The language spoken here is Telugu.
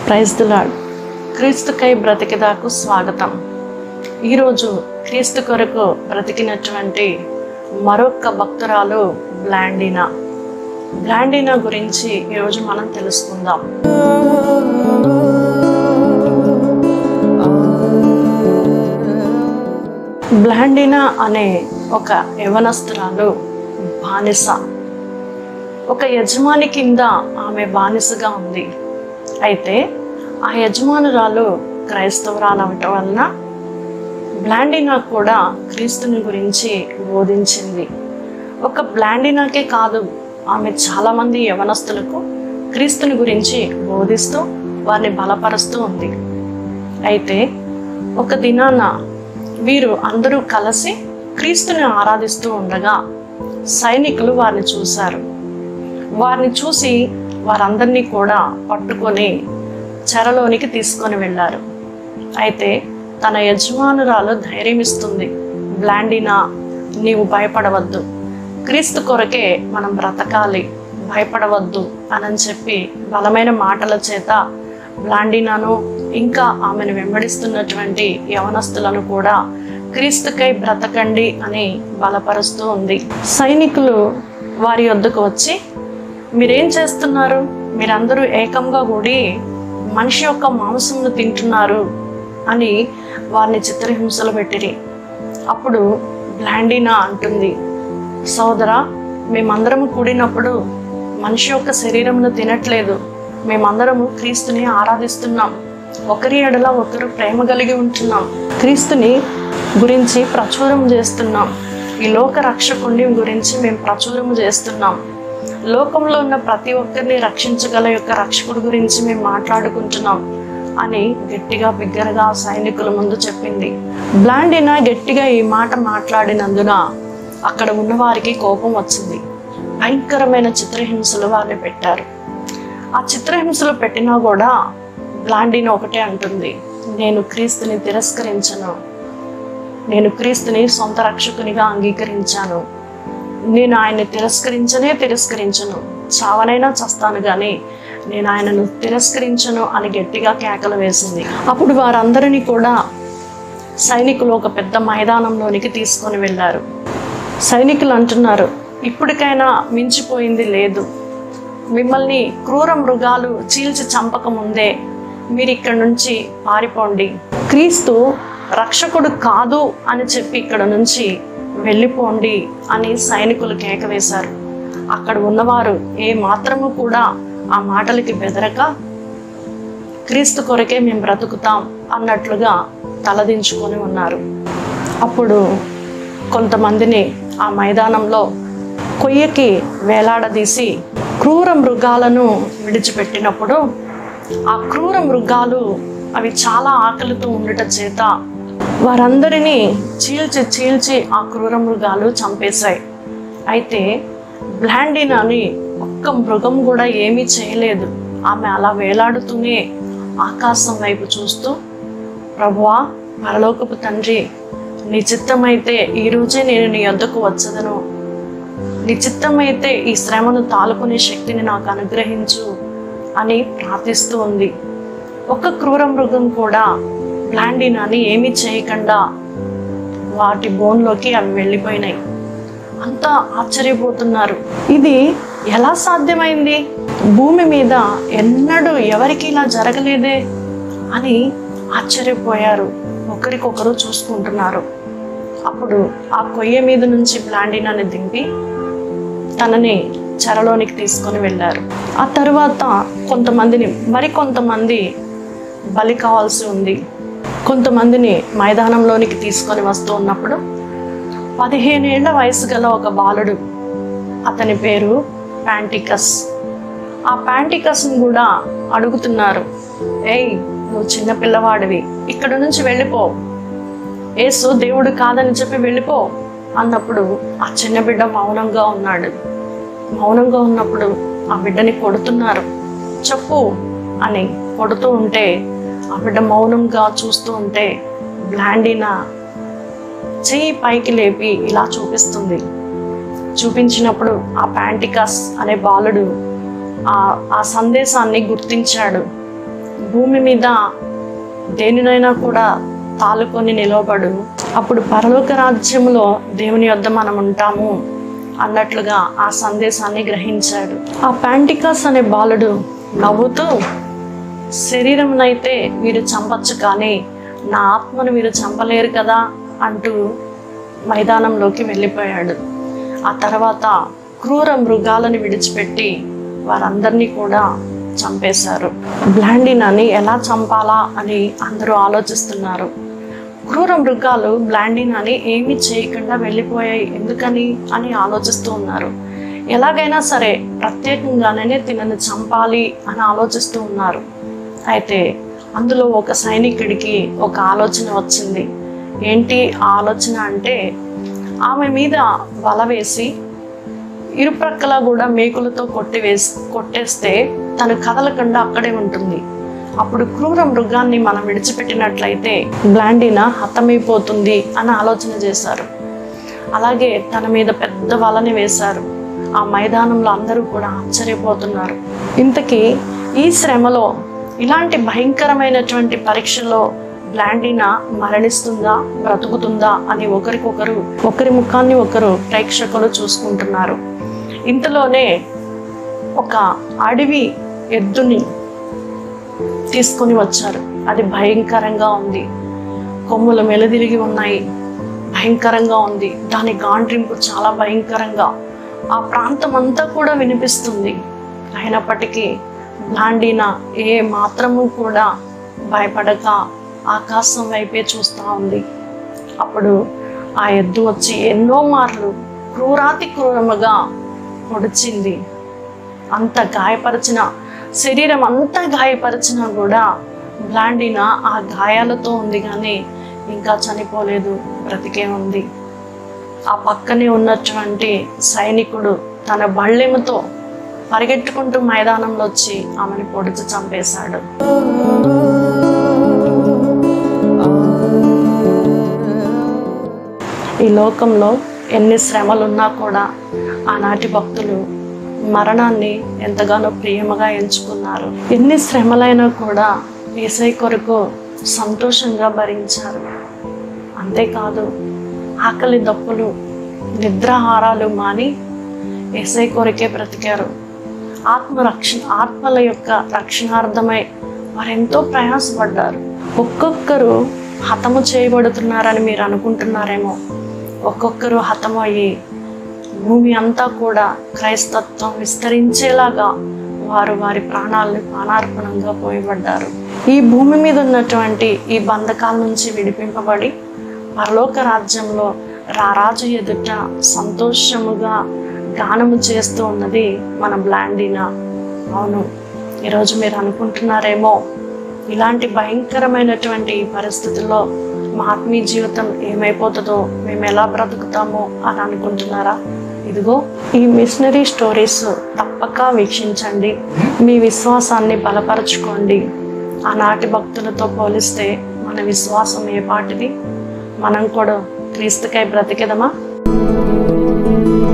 ప్రైజ్ ది లార్డ్ క్రీస్తుకై బ్రతికిదాకు స్వాగతం ఈరోజు క్రీస్తు కొరకు బ్రతికినటువంటి మరొక భక్తురాలు బ్లాండినా బ్లాండినా గురించి ఈరోజు మనం తెలుసుకుందాం బ్లాండినా అనే ఒక యవనస్తురాలు బానిస ఒక యజమాని కింద ఆమె బానిసగా ఉంది అయితే ఆ యజమానురాలు క్రైస్తవురాలు అవటం వలన బ్లాండినా కూడా క్రీస్తుని గురించి బోధించింది ఒక బ్లాండినాకే కాదు ఆమె చాలామంది యవనస్తులకు క్రీస్తుని గురించి బోధిస్తూ వారిని బలపరుస్తూ ఉంది అయితే ఒక దినాన వీరు అందరూ కలిసి క్రీస్తుని ఆరాధిస్తూ ఉండగా సైనికులు వారిని చూశారు వారిని చూసి వారందరినీ కూడా పట్టుకొని చెరలోనికి తీసుకొని వెళ్ళారు అయితే తన యజమానురాలు ధైర్యం ఇస్తుంది బ్లాండినా నీవు భయపడవద్దు క్రీస్తు కొరకే మనం బ్రతకాలి భయపడవద్దు అని చెప్పి బలమైన మాటల చేత బ్లాండినాను ఇంకా ఆమెను వెంబడిస్తున్నటువంటి యవనస్తులను కూడా క్రీస్తుకై బ్రతకండి అని బలపరుస్తూ ఉంది సైనికులు వారి వద్దకు వచ్చి మీరేం చేస్తున్నారు మీరందరూ ఏకంగా కూడి మనిషి యొక్క మాంసంను తింటున్నారు అని వారిని చిత్రహింసలు పెట్టిరి అప్పుడు బ్లాండినా అంటుంది సోదరా మేమందరము కూడినప్పుడు మనిషి యొక్క శరీరమును తినట్లేదు మేమందరము క్రీస్తుని ఆరాధిస్తున్నాం ఒకరి ఎడల ఒకరు ప్రేమ కలిగి ఉంటున్నాం క్రీస్తుని గురించి ప్రచురం చేస్తున్నాం ఈ లోక రక్షకుని గురించి మేము ప్రచురం చేస్తున్నాం లోకంలో ఉన్న ప్రతి ఒక్కరిని రక్షించగల యొక్క రక్షకుడి గురించి మేము మాట్లాడుకుంటున్నాం అని గట్టిగా బిగ్గరగా సైనికుల ముందు చెప్పింది బ్లాండినా గట్టిగా ఈ మాట మాట్లాడినందున అక్కడ ఉన్న వారికి కోపం వచ్చింది భయంకరమైన చిత్రహింసలు వారిని పెట్టారు ఆ చిత్రహింసలు పెట్టినా కూడా బ్లాండినా ఒకటే అంటుంది నేను క్రీస్తుని తిరస్కరించను నేను క్రీస్తుని సొంత రక్షకునిగా అంగీకరించాను నేను ఆయన్ని తిరస్కరించనే తిరస్కరించను చావనైనా చస్తాను కానీ నేను ఆయనను తిరస్కరించను అని గట్టిగా కేకలు వేసింది అప్పుడు వారందరినీ కూడా సైనికులు ఒక పెద్ద మైదానంలోనికి తీసుకొని వెళ్ళారు సైనికులు అంటున్నారు ఇప్పటికైనా మించిపోయింది లేదు మిమ్మల్ని క్రూర మృగాలు చీల్చి చంపక ముందే మీరు ఇక్కడి నుంచి పారిపోండి క్రీస్తు రక్షకుడు కాదు అని చెప్పి ఇక్కడ నుంచి వెళ్ళిపోండి అని సైనికులు కేక వేశారు అక్కడ ఉన్నవారు ఏ మాత్రము కూడా ఆ మాటలకి బెదరక క్రీస్తు కొరకే మేము బ్రతుకుతాం అన్నట్లుగా తలదించుకొని ఉన్నారు అప్పుడు కొంతమందిని ఆ మైదానంలో కొయ్యకి వేలాడదీసి క్రూర మృగాలను విడిచిపెట్టినప్పుడు ఆ క్రూర మృగాలు అవి చాలా ఆకలితో ఉండట చేత వారందరినీ చీల్చి చీల్చి ఆ క్రూర మృగాలు చంపేశాయి అయితే బ్లాండినాని ఒక్క మృగం కూడా ఏమీ చేయలేదు ఆమె అలా వేలాడుతూనే ఆకాశం వైపు చూస్తూ ప్రభువా పరలోకపు తండ్రి నీ చిత్తమైతే ఈరోజే నేను నీ వద్దకు వచ్చదను నీ చిత్తమైతే ఈ శ్రమను తాలుకునే శక్తిని నాకు అనుగ్రహించు అని ప్రార్థిస్తూ ఉంది ఒక క్రూర మృగం కూడా బ్లాండినాని ఏమీ చేయకుండా వాటి బోన్లోకి అవి వెళ్ళిపోయినాయి అంతా ఆశ్చర్యపోతున్నారు ఇది ఎలా సాధ్యమైంది భూమి మీద ఎన్నడూ ఎవరికి ఇలా జరగలేదే అని ఆశ్చర్యపోయారు ఒకరికొకరు చూసుకుంటున్నారు అప్పుడు ఆ కొయ్య మీద నుంచి బ్లాండినాని దింపి తనని చెరలోనికి తీసుకొని వెళ్ళారు ఆ తర్వాత కొంతమందిని మరి కొంతమంది బలి కావాల్సి ఉంది కొంతమందిని మైదానంలోనికి తీసుకొని వస్తూ ఉన్నప్పుడు పదిహేనేళ్ల వయసు గల ఒక బాలుడు అతని పేరు ప్యాంటికస్ ఆ ప్యాంటికస్ని కూడా అడుగుతున్నారు ఏయ్ నువ్వు చిన్న పిల్లవాడివి ఇక్కడ నుంచి వెళ్ళిపో ఏసు దేవుడు కాదని చెప్పి వెళ్ళిపో అన్నప్పుడు ఆ చిన్న బిడ్డ మౌనంగా ఉన్నాడు మౌనంగా ఉన్నప్పుడు ఆ బిడ్డని కొడుతున్నారు చెప్పు అని కొడుతూ ఉంటే ఆ బిడ్డ మౌనంగా చూస్తూ ఉంటే బ్లాండినా చెయ్యి పైకి లేపి ఇలా చూపిస్తుంది చూపించినప్పుడు ఆ ప్యాంటికస్ అనే బాలుడు ఆ ఆ సందేశాన్ని గుర్తించాడు భూమి మీద దేనినైనా కూడా తాలుకొని నిలవబడు అప్పుడు పరలోక రాజ్యంలో దేవుని యొద్ద మనం ఉంటాము అన్నట్లుగా ఆ సందేశాన్ని గ్రహించాడు ఆ ప్యాంటికాస్ అనే బాలుడు నవ్వుతూ శరీరంనైతే మీరు చంపచ్చు కానీ నా ఆత్మను మీరు చంపలేరు కదా అంటూ మైదానంలోకి వెళ్ళిపోయాడు ఆ తర్వాత క్రూర మృగాలను విడిచిపెట్టి వారందరినీ కూడా చంపేశారు బ్లాండినాని ఎలా చంపాలా అని అందరూ ఆలోచిస్తున్నారు క్రూర మృగాలు బ్లాండినాని ఏమీ చేయకుండా వెళ్ళిపోయాయి ఎందుకని అని ఆలోచిస్తూ ఉన్నారు ఎలాగైనా సరే ప్రత్యేకంగానే తినని చంపాలి అని ఆలోచిస్తూ ఉన్నారు అయితే అందులో ఒక సైనికుడికి ఒక ఆలోచన వచ్చింది ఏంటి ఆ ఆలోచన అంటే ఆమె మీద వల వేసి ఇరుప్రక్కల కూడా మేకులతో కొట్టి వేసి కొట్టేస్తే తను కదలకుండా అక్కడే ఉంటుంది అప్పుడు క్రూర మృగాన్ని మనం విడిచిపెట్టినట్లయితే బ్లాండినా హతమైపోతుంది అని ఆలోచన చేశారు అలాగే తన మీద పెద్ద వలని వేశారు ఆ మైదానంలో అందరూ కూడా ఆశ్చర్యపోతున్నారు ఇంతకీ ఈ శ్రమలో ఇలాంటి భయంకరమైనటువంటి పరీక్షలో బ్లాండినా మరణిస్తుందా బ్రతుకుతుందా అని ఒకరికొకరు ఒకరి ముఖాన్ని ఒకరు ప్రేక్షకులు చూసుకుంటున్నారు ఇంతలోనే ఒక అడవి ఎద్దుని తీసుకొని వచ్చారు అది భయంకరంగా ఉంది కొమ్ములు మెలదిరిగి ఉన్నాయి భయంకరంగా ఉంది దాని గాండ్రింపు చాలా భయంకరంగా ఆ ప్రాంతం అంతా కూడా వినిపిస్తుంది అయినప్పటికీ బ్లాండిన ఏ మాత్రము కూడా భయపడక ఆకాశం వైపే చూస్తూ ఉంది అప్పుడు ఆ ఎద్దు వచ్చి ఎన్నో మార్లు క్రూరాతి క్రూరముగా పొడిచింది అంత గాయపరిచిన శరీరం అంతా గాయపరిచినా కూడా బ్లాండిన ఆ గాయాలతో ఉంది కానీ ఇంకా చనిపోలేదు బ్రతికే ఉంది ఆ పక్కనే ఉన్నటువంటి సైనికుడు తన బళ్ళెముతో పరిగెట్టుకుంటూ మైదానంలో వచ్చి ఆమెను పొడిచి చంపేశాడు ఈ లోకంలో ఎన్ని శ్రమలున్నా కూడా ఆనాటి భక్తులు మరణాన్ని ఎంతగానో ప్రియముగా ఎంచుకున్నారు ఎన్ని శ్రమలైనా కూడా ఏసై కొరకు సంతోషంగా భరించారు అంతేకాదు ఆకలి దప్పులు నిద్రాహారాలు మాని ఏసై కొరకే బ్రతికారు ఆత్మ రక్షణ ఆత్మల యొక్క రక్షణార్థమై వారెంతో ప్రయాసపడ్డారు ఒక్కొక్కరు హతము చేయబడుతున్నారని మీరు అనుకుంటున్నారేమో ఒక్కొక్కరు హతమయ్యి భూమి అంతా కూడా క్రైస్తత్వం విస్తరించేలాగా వారు వారి ప్రాణాలను ప్రాణార్పణంగా పోయబడ్డారు ఈ భూమి మీద ఉన్నటువంటి ఈ బంధకాల నుంచి విడిపింపబడి పరలోక రాజ్యంలో రారాజు ఎదుట సంతోషముగా గానము చేస్తూ ఉన్నది మన బ్లాండినా అవును ఈరోజు మీరు అనుకుంటున్నారేమో ఇలాంటి భయంకరమైనటువంటి ఈ పరిస్థితుల్లో మా ఆత్మీయ జీవితం ఏమైపోతుందో మేము ఎలా బ్రతుకుతామో అని అనుకుంటున్నారా ఇదిగో ఈ మిషనరీ స్టోరీస్ తప్పక వీక్షించండి మీ విశ్వాసాన్ని బలపరచుకోండి ఆనాటి భక్తులతో పోలిస్తే మన విశ్వాసం ఏ పాటిది మనం కూడా క్రీస్తుకై బ్రతికెదమా